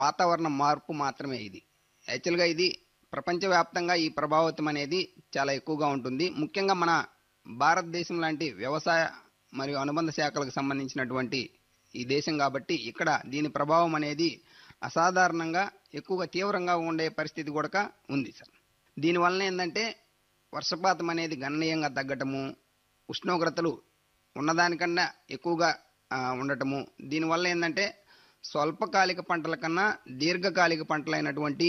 వాతావరణ మార్పు మాత్రమే ఇది యాక్చువల్గా ఇది ప్రపంచవ్యాప్తంగా ఈ ప్రభావితం అనేది చాలా ఎక్కువగా ఉంటుంది ముఖ్యంగా మన భారతదేశం లాంటి వ్యవసాయ మరియు అనుబంధ శాఖలకు సంబంధించినటువంటి ఈ దేశం కాబట్టి ఇక్కడ దీని ప్రభావం అనేది అసాధారణంగా ఎక్కువగా తీవ్రంగా ఉండే పరిస్థితి కూడా ఉంది సార్ దీనివల్ల ఏంటంటే వర్షపాతం అనేది గణనీయంగా తగ్గటము ఉష్ణోగ్రతలు ఉన్నదానికన్నా ఎక్కువగా ఆ, ఉండటము దీనివల్ల ఏంటంటే స్వల్పకాలిక పంటల కన్నా దీర్ఘకాలిక పంటలైనటువంటి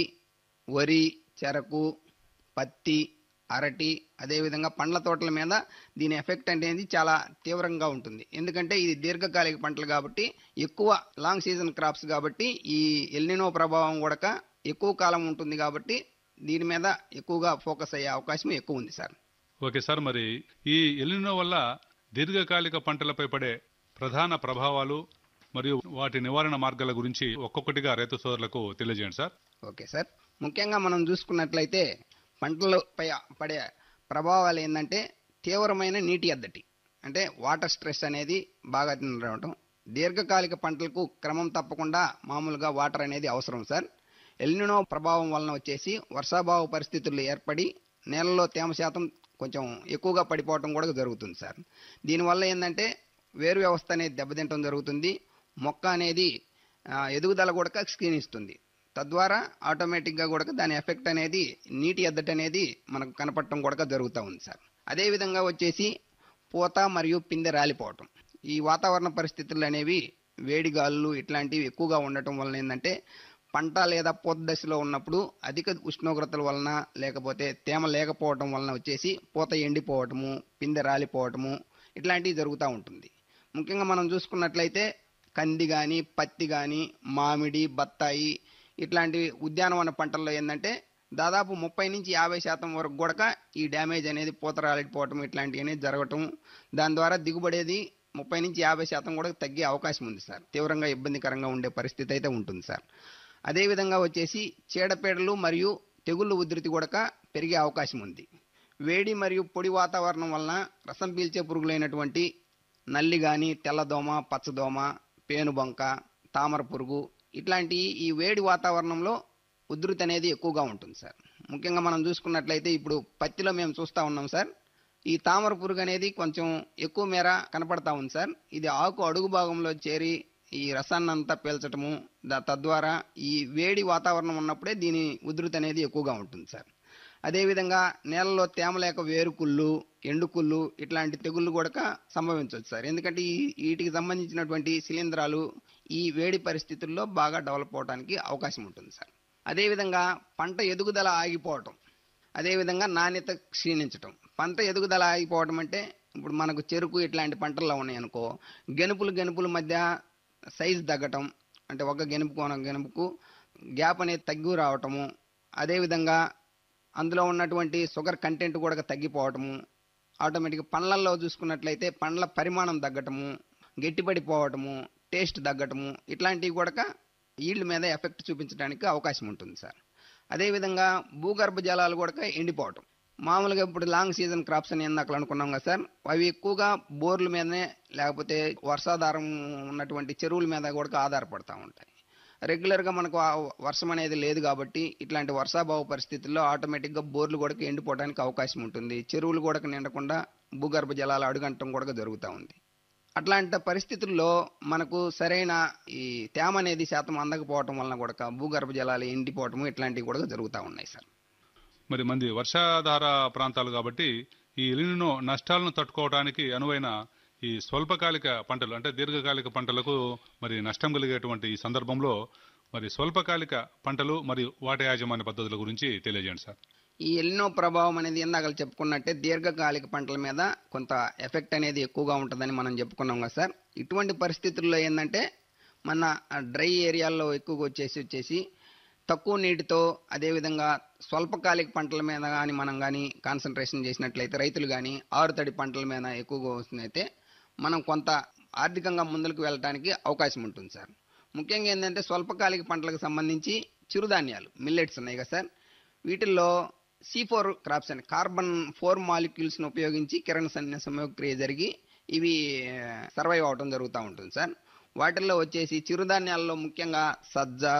వరి చెరకు పత్తి అరటి అదేవిధంగా పండ్ల తోటల మీద దీని ఎఫెక్ట్ అనేది చాలా తీవ్రంగా ఉంటుంది ఎందుకంటే ఇది దీర్ఘకాలిక పంటలు కాబట్టి ఎక్కువ లాంగ్ సీజన్ క్రాప్స్ కాబట్టి ఈ ఎల్నినో ప్రభావం కూడా ఎక్కువ కాలం ఉంటుంది కాబట్టి దీని మీద ఎక్కువగా ఫోకస్ అయ్యే అవకాశం ఎక్కువ ఉంది సార్ ఓకే సార్ మరి ఈ ఎలినో వల్ల దీర్ఘకాలిక పంటలపై పడే ప్రధాన ప్రభావాలు మరియు వాటి నివారణ మార్గాల గురించి ఒక్కొక్కటిగా రైతు సోదరులకు తెలియజేయండి సార్ ఓకే సార్ ముఖ్యంగా మనం చూసుకున్నట్లయితే పంటలపై పడే ప్రభావాలు ఏంటంటే తీవ్రమైన నీటి ఎద్దటి అంటే వాటర్ స్ట్రెస్ అనేది బాగా రావటం దీర్ఘకాలిక పంటలకు క్రమం తప్పకుండా మామూలుగా వాటర్ అనేది అవసరం సార్ ఎల్నినో ప్రభావం వలన వచ్చేసి వర్షాభావ పరిస్థితులు ఏర్పడి నేలలో తేమ శాతం కొంచెం ఎక్కువగా పడిపోవటం కూడా జరుగుతుంది సార్ దీనివల్ల ఏంటంటే వేరు వ్యవస్థ అనేది దెబ్బతింటం జరుగుతుంది మొక్క అనేది ఆ, ఎదుగుదల కూడా క్షీణిస్తుంది తద్వారా ఆటోమేటిక్గా కూడా దాని ఎఫెక్ట్ అనేది నీటి ఎద్దటి అనేది మనకు కనపడటం కూడా జరుగుతూ ఉంది సార్ అదేవిధంగా వచ్చేసి పూత మరియు పిందె రాలిపోవటం ఈ వాతావరణ పరిస్థితులు అనేవి వేడి గాలులు ఇట్లాంటివి ఎక్కువగా ఉండటం వలన ఏంటంటే పంట లేదా పూత దశలో ఉన్నప్పుడు అధిక ఉష్ణోగ్రతల వలన లేకపోతే తేమ లేకపోవటం వలన వచ్చేసి పూత ఎండిపోవటము పిందె రాలిపోవటము ఇట్లాంటివి జరుగుతూ ఉంటుంది ముఖ్యంగా మనం చూసుకున్నట్లయితే కంది కానీ పత్తి కానీ మామిడి బత్తాయి ఇట్లాంటి ఉద్యానవన పంటల్లో ఏంటంటే దాదాపు ముప్పై నుంచి యాభై శాతం వరకు కూడా ఈ డ్యామేజ్ అనేది పూత రాలిపోవటం ఇట్లాంటివి అనేది జరగటం దాని ద్వారా దిగుబడేది ముప్పై నుంచి యాభై శాతం కూడా తగ్గే అవకాశం ఉంది సార్ తీవ్రంగా ఇబ్బందికరంగా ఉండే పరిస్థితి అయితే ఉంటుంది సార్ అదేవిధంగా వచ్చేసి చీడపీడలు మరియు తెగుళ్ళు ఉధృతి కూడా పెరిగే అవకాశం ఉంది వేడి మరియు పొడి వాతావరణం వలన రసం పీల్చే పురుగులైనటువంటి నల్లి కానీ తెల్లదోమ పచ్చదోమ పేనుబంక తామర పురుగు ఇట్లాంటి ఈ వేడి వాతావరణంలో ఉధృతి అనేది ఎక్కువగా ఉంటుంది సార్ ముఖ్యంగా మనం చూసుకున్నట్లయితే ఇప్పుడు పత్తిలో మేము చూస్తూ ఉన్నాం సార్ ఈ తామర పురుగు అనేది కొంచెం ఎక్కువ మేర కనపడతా ఉంది సార్ ఇది ఆకు అడుగు భాగంలో చేరి ఈ రసాన్నంతా పీల్చటము దా- తద్వారా ఈ వేడి వాతావరణం ఉన్నప్పుడే దీని ఉధృతి అనేది ఎక్కువగా ఉంటుంది సార్ అదేవిధంగా నేలలో తేమ లేక వేరుకుళ్ళు ఎండుకుళ్ళు ఇట్లాంటి తెగుళ్ళు కూడా సంభవించవచ్చు సార్ ఎందుకంటే ఈ వీటికి సంబంధించినటువంటి శిలీంధ్రాలు ఈ వేడి పరిస్థితుల్లో బాగా డెవలప్ అవడానికి అవకాశం ఉంటుంది సార్ అదేవిధంగా పంట ఎదుగుదల ఆగిపోవటం అదేవిధంగా నాణ్యత క్షీణించటం పంట ఎదుగుదల ఆగిపోవటం అంటే ఇప్పుడు మనకు చెరుకు ఇట్లాంటి పంటల్లో ఉన్నాయనుకో గెనుపులు గెనుపుల మధ్య సైజు తగ్గటం అంటే ఒక గెనుపు కోన గెనుపుకు గ్యాప్ అనేది తగ్గి రావటము అదేవిధంగా అందులో ఉన్నటువంటి షుగర్ కంటెంట్ కూడా తగ్గిపోవటము ఆటోమేటిక్గా పండ్లల్లో చూసుకున్నట్లయితే పండ్ల పరిమాణం తగ్గటము గట్టిపడిపోవటము టేస్ట్ తగ్గటము ఇట్లాంటివి కూడా ఈల్డ్ మీద ఎఫెక్ట్ చూపించడానికి అవకాశం ఉంటుంది సార్ అదేవిధంగా భూగర్భ జలాలు కూడా ఎండిపోవటం మామూలుగా ఇప్పుడు లాంగ్ సీజన్ క్రాప్స్ అని ఇందాక అనుకున్నాం కదా సార్ అవి ఎక్కువగా బోర్ల మీదనే లేకపోతే వర్షాధారం ఉన్నటువంటి చెరువుల మీద కూడా ఆధారపడతా ఉంటాయి రెగ్యులర్గా మనకు ఆ వర్షం అనేది లేదు కాబట్టి ఇట్లాంటి వర్షాభావ పరిస్థితుల్లో ఆటోమేటిక్గా బోర్లు కూడా ఎండిపోవడానికి అవకాశం ఉంటుంది చెరువులు కూడా నిండకుండా భూగర్భ జలాలు అడుగంటం కూడా జరుగుతూ ఉంది అట్లాంటి పరిస్థితుల్లో మనకు సరైన ఈ తేమ అనేది శాతం అందకపోవటం వలన కూడా భూగర్భ జలాలు ఎండిపోవటము ఇట్లాంటివి కూడా జరుగుతూ ఉన్నాయి సార్ మరి మంది వర్షాధార ప్రాంతాలు కాబట్టి ఈ ఎలినో నష్టాలను తట్టుకోవడానికి అనువైన ఈ స్వల్పకాలిక పంటలు అంటే దీర్ఘకాలిక పంటలకు మరి నష్టం కలిగేటువంటి ఈ సందర్భంలో మరి స్వల్పకాలిక పంటలు మరియు వాటి యాజమాన్య పద్ధతుల గురించి తెలియజేయండి సార్ ఈ ఎల్నో ప్రభావం అనేది ఇందాక చెప్పుకున్నట్టే దీర్ఘకాలిక పంటల మీద కొంత ఎఫెక్ట్ అనేది ఎక్కువగా ఉంటుందని మనం చెప్పుకున్నాం కదా సార్ ఇటువంటి పరిస్థితుల్లో ఏంటంటే మన డ్రై ఏరియాల్లో ఎక్కువగా వచ్చేసి వచ్చేసి తక్కువ నీటితో అదేవిధంగా స్వల్పకాలిక పంటల మీద కానీ మనం కానీ కాన్సన్ట్రేషన్ చేసినట్లయితే రైతులు కానీ ఆరుతడి పంటల మీద ఎక్కువగా వస్తుందైతే మనం కొంత ఆర్థికంగా ముందుకు వెళ్ళడానికి అవకాశం ఉంటుంది సార్ ముఖ్యంగా ఏంటంటే స్వల్పకాలిక పంటలకు సంబంధించి చిరుధాన్యాలు మిల్లెట్స్ ఉన్నాయి కదా సార్ వీటిల్లో సి ఫోర్ క్రాప్స్ అని కార్బన్ ఫోర్ మాలిక్యూల్స్ని ఉపయోగించి కిరణ సన్య సంయోగక్రియ జరిగి ఇవి సర్వైవ్ అవటం జరుగుతూ ఉంటుంది సార్ వాటిల్లో వచ్చేసి చిరుధాన్యాల్లో ముఖ్యంగా సజ్జ